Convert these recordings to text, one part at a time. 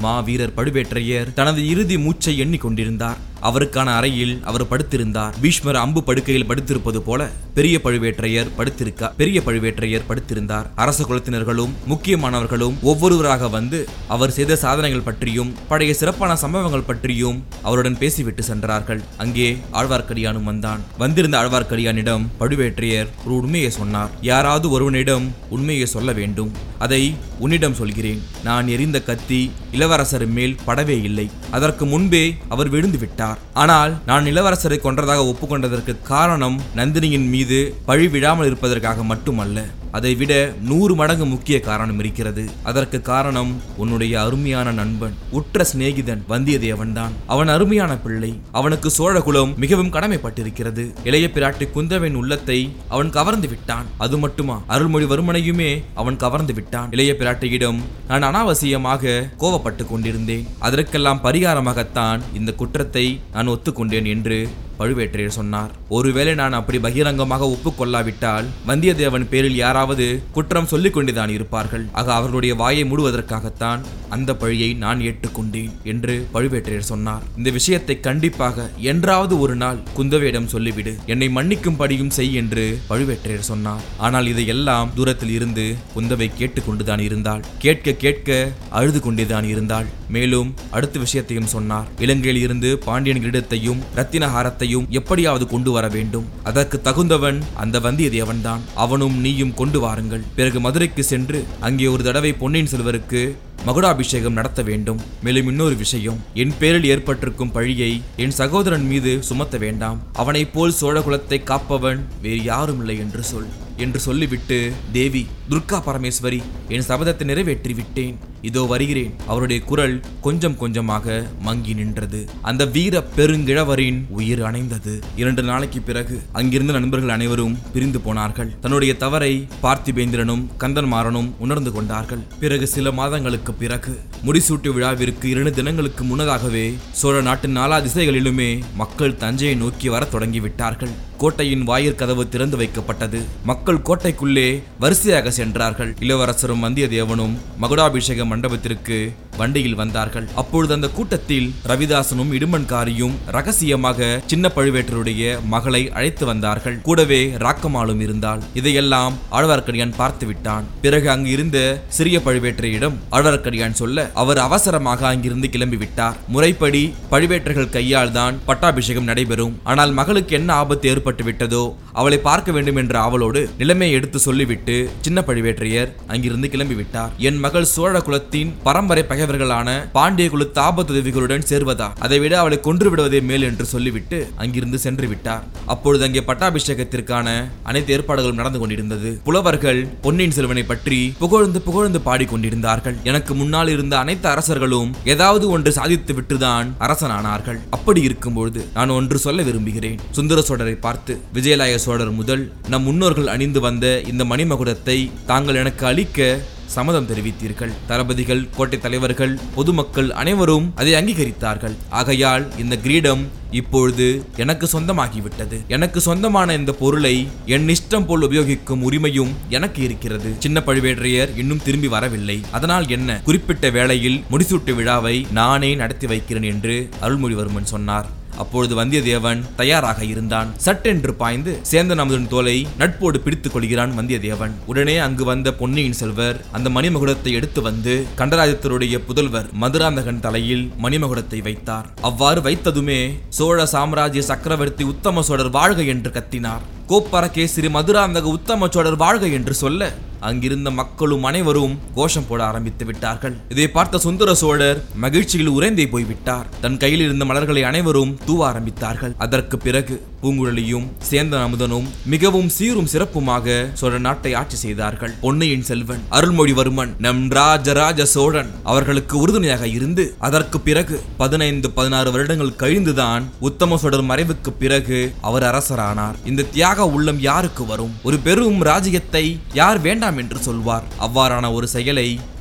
மா வீரர் பழுவேற்றையர் தனது இறுதி மூச்சை எண்ணிக்கொண்டிருந்தார் அவருக்கான அறையில் அவர் படுத்திருந்தார் பீஷ்மர் அம்பு படுக்கையில் படுத்திருப்பது போல பெரிய பழுவேற்றையர் படுத்திருக்க பெரிய பழுவேற்றையர் படுத்திருந்தார் அரச குலத்தினர்களும் முக்கியமானவர்களும் ஒவ்வொருவராக வந்து அவர் செய்த சாதனைகள் பற்றியும் பழைய சிறப்பான சம்பவங்கள் பற்றியும் அவருடன் பேசிவிட்டு சென்றார்கள் அங்கே ஆழ்வார்க்கடியானும் வந்தான் வந்திருந்த ஆழ்வார்க்கடியானிடம் பழுவேற்றையர் ஒரு உண்மையை சொன்னார் யாராவது ஒருவனிடம் உண்மையை சொல்ல வேண்டும் அதை உன்னிடம் சொல்கிறேன் நான் எரிந்த கத்தி இளவரசர் மேல் படவே இல்லை அதற்கு முன்பே அவர் விழுந்து விட்டார் ஆனால் நான் இளவரசரை கொன்றதாக ஒப்புக்கொண்டதற்கு காரணம் நந்தினியின் மீது பழி விழாமல் இருப்பதற்காக மட்டுமல்ல அதைவிட நூறு மடங்கு முக்கிய காரணம் இருக்கிறது அதற்கு காரணம் உன்னுடைய அருமையான நண்பன் உற்ற சிநேகிதன் வந்தியத்தேவன்தான் அவன் அருமையான பிள்ளை அவனுக்கு சோழகுலம் மிகவும் கடமைப்பட்டிருக்கிறது இளைய பிராட்டி குந்தவின் உள்ளத்தை அவன் கவர்ந்து விட்டான் அது மட்டுமா அருள்மொழிவர்மனையுமே அவன் கவர்ந்து விட்டான் இளைய பிராட்டியிடம் நான் அனாவசியமாக கோவப்பட்டு கொண்டிருந்தேன் அதற்கெல்லாம் பரிகாரமாகத்தான் இந்த குற்றத்தை நான் ஒத்துக்கொண்டேன் என்று பழுவேற்றையர் சொன்னார் ஒருவேளை நான் அப்படி பகிரங்கமாக ஒப்புக்கொள்ளாவிட்டால் வந்தியத்தேவன் பேரில் யாராவது குற்றம் சொல்லிக் கொண்டுதான் இருப்பார்கள் ஆக அவர்களுடைய வாயை மூடுவதற்காகத்தான் அந்த பழியை நான் ஏற்றுக்கொண்டேன் என்று பழுவேற்றையர் சொன்னார் இந்த விஷயத்தை கண்டிப்பாக என்றாவது ஒரு நாள் குந்தவையிடம் சொல்லிவிடு என்னை மன்னிக்கும்படியும் செய் என்று பழுவேற்றையர் சொன்னார் ஆனால் இதையெல்லாம் தூரத்தில் இருந்து குந்தவை கேட்டுக்கொண்டுதான் இருந்தாள் கேட்க கேட்க அழுது கொண்டேதான் இருந்தாள் மேலும் அடுத்த விஷயத்தையும் சொன்னார் இலங்கையில் இருந்து பாண்டியன் கிரீடத்தையும் ரத்தினஹாரத்தையும் எப்படியாவது கொண்டு வர வேண்டும் அதற்கு தகுந்தவன் அந்த வந்தியத்தேவன் தான் அவனும் நீயும் கொண்டு வாருங்கள் பிறகு மதுரைக்கு சென்று அங்கே ஒரு தடவை பொன்னியின் செல்வருக்கு மகுடாபிஷேகம் நடத்த வேண்டும் மேலும் இன்னொரு விஷயம் என் பேரில் ஏற்பட்டிருக்கும் பழியை என் சகோதரன் மீது சுமத்த வேண்டாம் அவனைப் போல் சோழ குலத்தை காப்பவன் வேறு யாரும் இல்லை என்று சொல் என்று சொல்லிவிட்டு தேவி துர்கா பரமேஸ்வரி என் சபதத்தை நிறைவேற்றி விட்டேன் இதோ வருகிறேன் அவருடைய குரல் கொஞ்சம் கொஞ்சமாக மங்கி நின்றது அந்த வீர பெருங்கிழவரின் உயிர் அணைந்தது இரண்டு நாளைக்கு பிறகு அங்கிருந்த நண்பர்கள் அனைவரும் பிரிந்து போனார்கள் தன்னுடைய தவறை பார்த்திபேந்திரனும் கந்தன்மாறனும் உணர்ந்து கொண்டார்கள் பிறகு சில மாதங்களுக்கு பிறகு முடிசூட்டு விழாவிற்கு இரண்டு தினங்களுக்கு முன்னதாகவே சோழ நாட்டின் நாலா திசைகளிலுமே மக்கள் தஞ்சையை நோக்கி வரத் தொடங்கிவிட்டார்கள் கோட்டையின் வாயிற் கதவு திறந்து வைக்கப்பட்டது மக்கள் கோட்டைக்குள்ளே வரிசையாக சென்றார்கள் இளவரசரும் வந்தியத்தேவனும் மகுடாபிஷேக மண்டபத்திற்கு வண்டியில் வந்தார்கள் அப்பொழுது அந்த கூட்டத்தில் ரவிதாசனும் இடுமன்காரியும் ரகசியமாக சின்ன பழுவேட்டருடைய மகளை அழைத்து வந்தார்கள் கூடவே ராக்கமாலும் இருந்தாள் இதையெல்லாம் ஆழ்வார்க்கடியான் பார்த்து விட்டான் பிறகு அங்கு இருந்த சிறிய பழுவேட்டரையிடம் ஆழ்வார்க்கடியான் சொல்ல அவர் அவசரமாக அங்கிருந்து கிளம்பி விட்டார் முறைப்படி பழுவேட்டர்கள் கையால் தான் பட்டாபிஷேகம் நடைபெறும் ஆனால் மகளுக்கு என்ன ஆபத்து ஏற்பட்டு விட்டதோ அவளை பார்க்க வேண்டும் என்ற ஆவலோடு நிலைமையை எடுத்து சொல்லிவிட்டு சின்ன பழுவேற்றையர் அங்கிருந்து கிளம்பி விட்டார் என் மகள் சோழ குலத்தின் பரம்பரை பகைவர்களான பாண்டிய குல தாபத்துதவிகளுடன் சேர்வதா அதைவிட அவளை கொன்று விடுவதே மேல் என்று சொல்லிவிட்டு அங்கிருந்து சென்று விட்டார் அப்பொழுது அங்கே பட்டாபிஷேகத்திற்கான அனைத்து ஏற்பாடுகளும் நடந்து கொண்டிருந்தது புலவர்கள் பொன்னியின் செல்வனை பற்றி புகழ்ந்து புகழ்ந்து பாடிக்கொண்டிருந்தார்கள் எனக்கு முன்னால் இருந்த அனைத்து அரசர்களும் ஏதாவது ஒன்று சாதித்து விட்டுதான் அரசனானார்கள் அப்படி இருக்கும்பொழுது நான் ஒன்று சொல்ல விரும்புகிறேன் சுந்தர சோழரை பார்த்து விஜயலாய சோழர் முதல் நம் முன்னோர்கள் அணிந்து வந்த இந்த மணிமகுடத்தை தாங்கள் எனக்கு அளிக்க சம்மதம் தெரிவித்தீர்கள் தளபதிகள் கோட்டை தலைவர்கள் பொதுமக்கள் அனைவரும் அதை அங்கீகரித்தார்கள் ஆகையால் இந்த கிரீடம் இப்பொழுது எனக்கு சொந்தமாகிவிட்டது எனக்கு சொந்தமான இந்த பொருளை என் இஷ்டம் போல் உபயோகிக்கும் உரிமையும் எனக்கு இருக்கிறது சின்ன பழுவேற்றையர் இன்னும் திரும்பி வரவில்லை அதனால் என்ன குறிப்பிட்ட வேளையில் முடிசூட்டு விழாவை நானே நடத்தி வைக்கிறேன் என்று அருள்மொழிவர்மன் சொன்னார் அப்பொழுது வந்தியத்தேவன் தயாராக இருந்தான் சட்டென்று பாய்ந்து சேந்தன் அமுதன் தோலை நட்போடு பிடித்துக் கொள்கிறான் வந்தியத்தேவன் உடனே அங்கு வந்த பொன்னியின் செல்வர் அந்த மணிமகுடத்தை எடுத்து வந்து கண்டராஜத்தருடைய புதல்வர் மதுராந்தகன் தலையில் மணிமகுடத்தை வைத்தார் அவ்வாறு வைத்ததுமே சோழ சாம்ராஜ்ய சக்கரவர்த்தி உத்தம சோழர் வாழ்க என்று கத்தினார் கோப்பரகேசரி மதுராந்தக உத்தம சோழர் வாழ்க என்று சொல்ல அங்கிருந்த மக்களும் அனைவரும் கோஷம் போட ஆரம்பித்து விட்டார்கள் இதை பார்த்த சுந்தர சோழர் மகிழ்ச்சியில் உறைந்தே போய்விட்டார் தன் கையில் இருந்த மலர்களை அனைவரும் தூவ ஆரம்பித்தார்கள் அதற்கு பிறகு பூங்குழலியும் சேந்தன் அமுதனும் மிகவும் சீரும் சிறப்புமாக சோழ நாட்டை ஆட்சி செய்தார்கள் பொன்னியின் செல்வன் அருள்மொழிவர்மன் நம் ராஜராஜ சோழன் அவர்களுக்கு உறுதுணையாக இருந்து அதற்கு பிறகு பதினைந்து பதினாறு வருடங்கள் கழிந்துதான் உத்தம சோழர் மறைவுக்கு பிறகு அவர் அரசரானார் இந்த தியாக உள்ளம் யாருக்கு வரும் ஒரு பெரும் ராஜ்யத்தை யார் வேண்டாம் என்று சொல்வார் அவ்வாறான ஒரு செயலை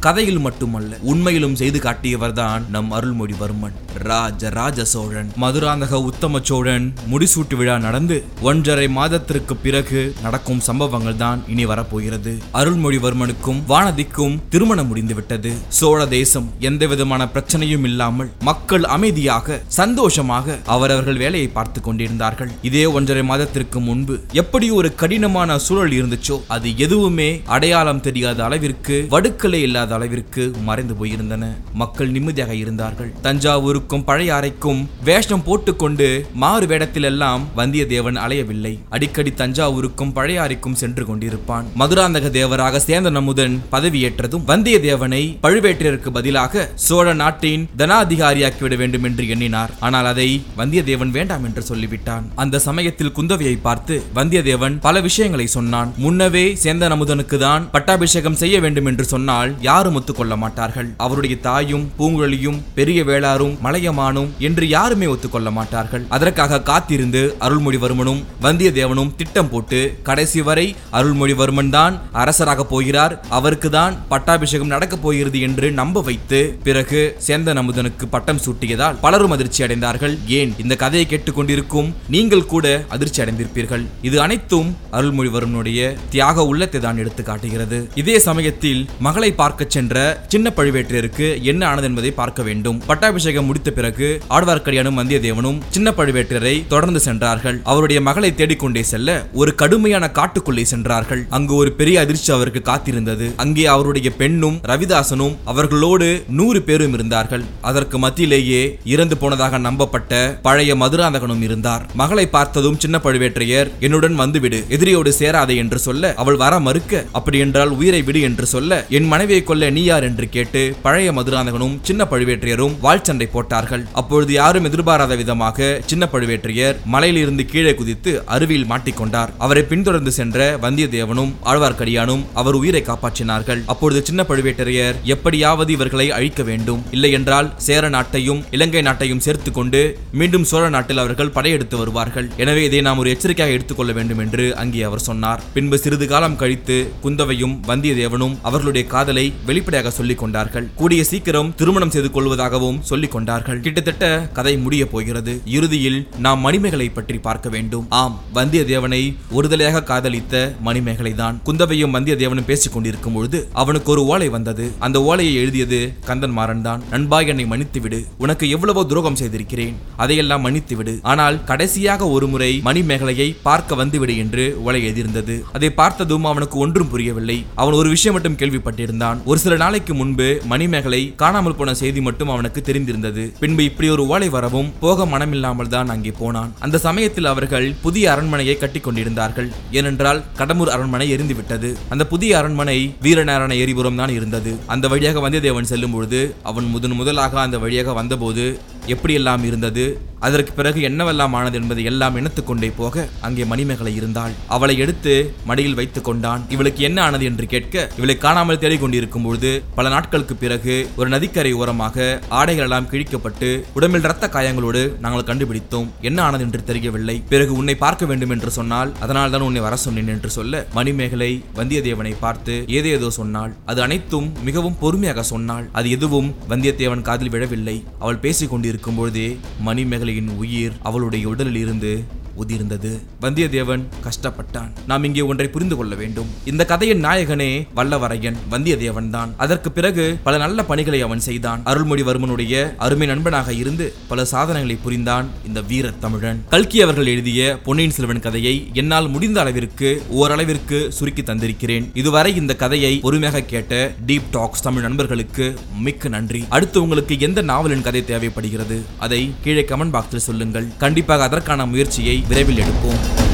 கதையில் மட்டுமல்ல உண்மையிலும் செய்து காட்டியவர்தான் நம் அருள்மொழிவர்மன் ராஜ ராஜ சோழன் மதுராந்தக உத்தம சோழன் முடிசூட்டு விழா நடந்து ஒன்றரை மாதத்திற்கு பிறகு நடக்கும் சம்பவங்கள் தான் இனி வரப்போகிறது அருள்மொழிவர்மனுக்கும் வானதிக்கும் திருமணம் முடிந்துவிட்டது சோழ தேசம் எந்த விதமான பிரச்சனையும் இல்லாமல் மக்கள் அமைதியாக சந்தோஷமாக அவரவர்கள் வேலையை பார்த்து கொண்டிருந்தார்கள் இதே ஒன்றரை மாதத்திற்கு முன்பு எப்படி ஒரு கடினமான சூழல் இருந்துச்சோ அது எதுவுமே அடையாளம் தெரியாத அளவிற்கு வடுக்களே இல்லாத அளவிற்கு மறைந்து போயிருந்தன மக்கள் நிம்மதியாக இருந்தார்கள் தஞ்சாவூருக்கும் பழைய அறைக்கும் வேஷம் போட்டுக்கொண்டு மாறு வேடத்தில் எல்லாம் வந்தியத்தேவன் அலையவில்லை அடிக்கடி தஞ்சாவூருக்கும் பழைய அறைக்கும் சென்று கொண்டிருப்பான் மதுராந்தக தேவராக சேந்தன் அமுதன் பதவியேற்றதும் வந்தியத்தேவனை பழுவேட்டருக்கு பதிலாக சோழ நாட்டின் தனாதிகாரியாக்கிவிட வேண்டும் என்று எண்ணினார் ஆனால் அதை வந்தியத்தேவன் வேண்டாம் என்று சொல்லிவிட்டான் அந்த சமயத்தில் குந்தவையை பார்த்து வந்தியத்தேவன் பல விஷயங்களை சொன்னான் முன்னவே சேந்தன் அமுதனுக்கு தான் பட்டாபிஷேகம் செய்ய வேண்டும் என்று சொன்னால் யாரும் ஒத்துக்கொள்ள மாட்டார்கள் அவருடைய தாயும் பூங்குழலியும் பெரிய வேளாரும் மலையமானும் என்று யாருமே ஒத்துக்கொள்ள மாட்டார்கள் அதற்காக காத்திருந்து அருள்மொழிவர்மனும் வந்தியத்தேவனும் திட்டம் போட்டு கடைசி வரை அருள்மொழிவர்மன் தான் அரசராக போகிறார் அவருக்கு தான் பட்டாபிஷேகம் நடக்கப் போகிறது என்று நம்ப வைத்து பிறகு சேந்தன் அமுதனுக்கு பட்டம் சூட்டியதால் பலரும் அதிர்ச்சி அடைந்தார்கள் ஏன் இந்த கதையை கேட்டுக்கொண்டிருக்கும் நீங்கள் கூட அதிர்ச்சி அடைந்திருப்பீர்கள் இது அனைத்தும் அருள்மொழிவர்மனுடைய தியாக உள்ளத்தை தான் எடுத்து காட்டுகிறது இதே சமயத்தில் மகளை பார்க்க சென்ற சின்ன பழுவேட்டருக்கு என்ன ஆனது என்பதை பார்க்க வேண்டும் பட்டாபிஷேகம் முடித்த பிறகு ஆழ்வார்க்கடியானும் வந்தியத்தேவனும் சின்ன பழுவேட்டரை தொடர்ந்து சென்றார்கள் அவருடைய மகளை தேடிக்கொண்டே செல்ல ஒரு கடுமையான காட்டுக்குள்ளே சென்றார்கள் அங்கு ஒரு பெரிய அதிர்ச்சி அவருக்கு காத்திருந்தது அங்கே அவருடைய பெண்ணும் ரவிதாசனும் அவர்களோடு நூறு பேரும் இருந்தார்கள் அதற்கு மத்தியிலேயே இறந்து போனதாக நம்பப்பட்ட பழைய மதுராந்தகனும் இருந்தார் மகளை பார்த்ததும் சின்ன பழுவேற்றையர் என்னுடன் வந்துவிடு எதிரியோடு சேராதே என்று சொல்ல அவள் வர மறுக்க அப்படி என்றால் உயிரை விடு என்று சொல்ல என் மனைவியை கொல்ல நீ யார் என்று கேட்டு பழைய மதுராந்தகனும் சின்ன பழுவேற்றையரும் வாழ்ச்சண்டை போட்டார்கள் அப்பொழுது யாரும் எதிர்பாராத விதமாக சின்ன பழுவேற்றையர் மலையிலிருந்து கீழே குதித்து அருவியில் மாட்டிக்கொண்டார் அவரை பின்தொடர்ந்து சென்ற வந்தியத்தேவனும் ஆழ்வார்க்கடியானும் அவர் உயிரை காப்பாற்றினார்கள் அப்பொழுது சின்ன பழுவேட்டரையர் எப்படியாவது இவர்களை அழிக்க வேண்டும் இல்லை என்றால் சேர நாட்டையும் இலங்கை நாட்டையும் சேர்த்து கொண்டு மீண்டும் சோழ நாட்டில் அவர்கள் படையெடுத்து வருவார்கள் எனவே இதை நாம் ஒரு எச்சரிக்கையாக எடுத்துக்கொள்ள வேண்டும் என்று அங்கே அவர் சொன்னார் பின்பு சிறிது காலம் கழித்து குந்தவையும் வந்தியத்தேவனும் அவர்களுடைய காதலை வெளிப்படையாக சொல்லிக் கொண்டார்கள் கூடிய சீக்கிரம் திருமணம் செய்து கொள்வதாகவும் சொல்லிக் கொண்டார்கள் கிட்டத்தட்ட கதை முடிய போகிறது இறுதியில் நாம் மணிமேகலை பற்றி பார்க்க வேண்டும் ஆம் வந்தியத்தேவனை ஒருதலையாக காதலித்த மணிமேகலை தான் குந்தவையும் வந்தியத்தேவனும் பேசிக் கொண்டிருக்கும் பொழுது அவனுக்கு ஒரு ஓலை வந்தது அந்த ஓலையை எழுதியது கந்தன் மாறன் தான் நண்பா என்னை மன்னித்து விடு உனக்கு எவ்வளவோ துரோகம் செய்திருக்கிறேன் அதையெல்லாம் மன்னித்து விடு ஆனால் கடைசியாக ஒரு முறை மணிமேகலையை பார்க்க வந்துவிடு என்று ஓலை எழுதியிருந்தது அதை பார்த்ததும் அவனுக்கு ஒன்றும் புரியவில்லை அவன் ஒரு விஷயம் மட்டும் கேள்விப்பட்டிருந்தான் ஒரு சில நாளைக்கு முன்பு மணிமேகலை காணாமல் போன செய்தி மட்டும் அவனுக்கு தெரிந்திருந்தது பின்பு இப்படி ஒரு ஓலை வரவும் போக மனமில்லாமல் தான் அங்கே போனான் அந்த சமயத்தில் அவர்கள் புதிய அரண்மனையை கட்டிக் கொண்டிருந்தார்கள் ஏனென்றால் கடம்பூர் அரண்மனை எரிந்துவிட்டது அந்த புதிய அரண்மனை வீரநாராயண எரிபுரம் தான் இருந்தது அந்த வழியாக வந்தியத்தேவன் செல்லும் பொழுது அவன் முதன் முதலாக அந்த வழியாக வந்தபோது எப்படியெல்லாம் இருந்தது அதற்கு பிறகு என்னவெல்லாம் ஆனது என்பதை எல்லாம் நினைத்துக் கொண்டே போக அங்கே மணிமேகலை இருந்தாள் அவளை எடுத்து மடியில் வைத்துக் கொண்டான் இவளுக்கு என்ன ஆனது என்று கேட்க இவளை காணாமல் தேடிக் கொண்டிருக்கும் பொழுது பல நாட்களுக்கு பிறகு ஒரு நதிக்கரை ஓரமாக ஆடைகள் எல்லாம் கிழிக்கப்பட்டு உடம்பில் ரத்த காயங்களோடு நாங்கள் கண்டுபிடித்தோம் என்ன ஆனது என்று தெரியவில்லை பிறகு உன்னை பார்க்க வேண்டும் என்று சொன்னால் அதனால் தான் உன்னை வர சொன்னேன் என்று சொல்ல மணிமேகலை வந்தியத்தேவனை பார்த்து ஏதேதோ சொன்னாள் அது அனைத்தும் மிகவும் பொறுமையாக சொன்னாள் அது எதுவும் வந்தியத்தேவன் காதில் விழவில்லை அவள் பேசிக் கொண்டிருக்கும் பொழுதே மணிமேகலையின் உயிர் அவளுடைய உடலில் இருந்து உதிர்ந்தது வந்தியத்தேவன் கஷ்டப்பட்டான் நாம் இங்கே ஒன்றை புரிந்து கொள்ள வேண்டும் இந்த கதையின் நாயகனே வல்லவரையன் வந்தியத்தேவன் தான் அதற்கு பிறகு பல நல்ல பணிகளை அவன் செய்தான் அருள்மொழிவர்மனுடைய அருமை நண்பனாக இருந்து பல சாதனைகளை புரிந்தான் இந்த வீர தமிழன் கல்கி அவர்கள் எழுதிய பொன்னியின் செல்வன் கதையை என்னால் முடிந்த அளவிற்கு ஓரளவிற்கு சுருக்கி தந்திருக்கிறேன் இதுவரை இந்த கதையை பொறுமையாக கேட்ட டீப் டாக்ஸ் தமிழ் நண்பர்களுக்கு மிக்க நன்றி அடுத்து உங்களுக்கு எந்த நாவலின் கதை தேவைப்படுகிறது அதை கீழே கமெண்ட் பாக்ஸில் சொல்லுங்கள் கண்டிப்பாக அதற்கான முயற்சியை விரைவில் எடுப்போம்